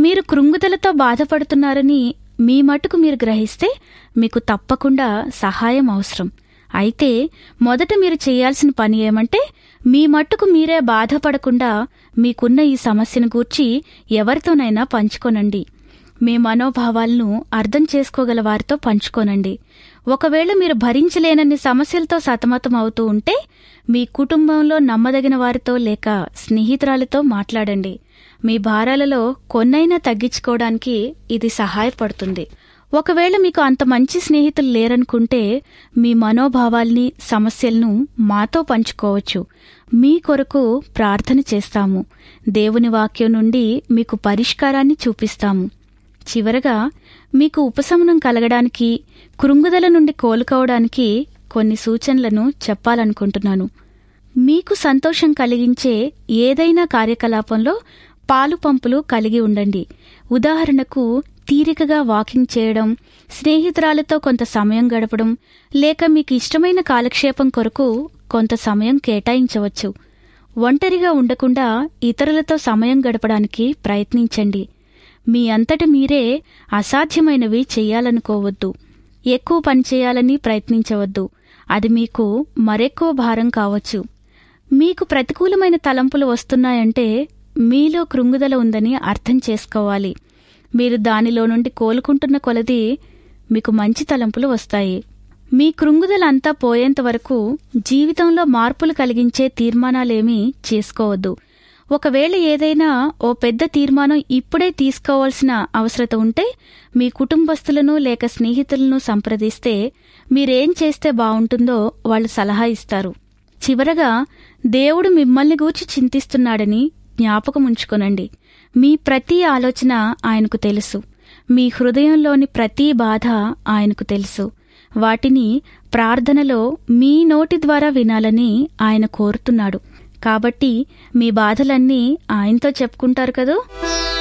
మీరు కృంగుదలతో బాధపడుతున్నారని మీ మటుకు మీరు గ్రహిస్తే మీకు తప్పకుండా సహాయం అవసరం అయితే మొదట మీరు చేయాల్సిన పని ఏమంటే మీ మట్టుకు మీరే బాధపడకుండా మీకున్న ఈ సమస్యను గూర్చి ఎవరితోనైనా పంచుకోనండి మీ మనోభావాలను అర్థం చేసుకోగల వారితో పంచుకోనండి ఒకవేళ మీరు భరించలేనన్ని సమస్యలతో సతమతం అవుతూ ఉంటే మీ కుటుంబంలో నమ్మదగిన వారితో లేక స్నేహితురాలతో మాట్లాడండి మీ భారాలలో కొన్నైనా తగ్గించుకోవడానికి ఇది సహాయపడుతుంది ఒకవేళ మీకు అంత మంచి స్నేహితులు లేరనుకుంటే మీ మనోభావాల్ని సమస్యలను మాతో పంచుకోవచ్చు మీ కొరకు ప్రార్థన చేస్తాము దేవుని వాక్యం నుండి మీకు పరిష్కారాన్ని చూపిస్తాము చివరగా మీకు ఉపశమనం కలగడానికి కృంగుదల నుండి కోలుకోవడానికి కొన్ని సూచనలను చెప్పాలనుకుంటున్నాను మీకు సంతోషం కలిగించే ఏదైనా కార్యకలాపంలో పాలు పంపులు కలిగి ఉండండి ఉదాహరణకు తీరికగా వాకింగ్ చేయడం స్నేహితురాలతో కొంత సమయం గడపడం లేక మీకు ఇష్టమైన కాలక్షేపం కొరకు కొంత సమయం కేటాయించవచ్చు ఒంటరిగా ఉండకుండా ఇతరులతో సమయం గడపడానికి ప్రయత్నించండి మీ అంతట మీరే అసాధ్యమైనవి చెయ్యాలనుకోవద్దు ఎక్కువ పని చేయాలని ప్రయత్నించవద్దు అది మీకు మరెక్కువ భారం కావచ్చు మీకు ప్రతికూలమైన తలంపులు వస్తున్నాయంటే మీలో కృంగుదల ఉందని అర్థం చేసుకోవాలి మీరు దానిలో నుండి కోలుకుంటున్న కొలది మీకు మంచి తలంపులు వస్తాయి మీ కృంగుదల అంతా పోయేంత వరకు జీవితంలో మార్పులు కలిగించే తీర్మానాలేమీ చేసుకోవద్దు ఒకవేళ ఏదైనా ఓ పెద్ద తీర్మానం ఇప్పుడే తీసుకోవాల్సిన అవసరత ఉంటే మీ కుటుంబస్తులను లేక స్నేహితులను సంప్రదిస్తే మీరేం చేస్తే బావుంటుందో వాళ్ళు సలహా ఇస్తారు చివరగా దేవుడు మిమ్మల్ని గూర్చి చింతిస్తున్నాడని జ్ఞాపకం ఉంచుకొనండి మీ ప్రతి ఆలోచన ఆయనకు తెలుసు మీ హృదయంలోని ప్రతి బాధ ఆయనకు తెలుసు వాటిని ప్రార్థనలో మీ నోటి ద్వారా వినాలని ఆయన కోరుతున్నాడు కాబట్టి మీ బాధలన్నీ ఆయనతో చెప్పుకుంటారు కదూ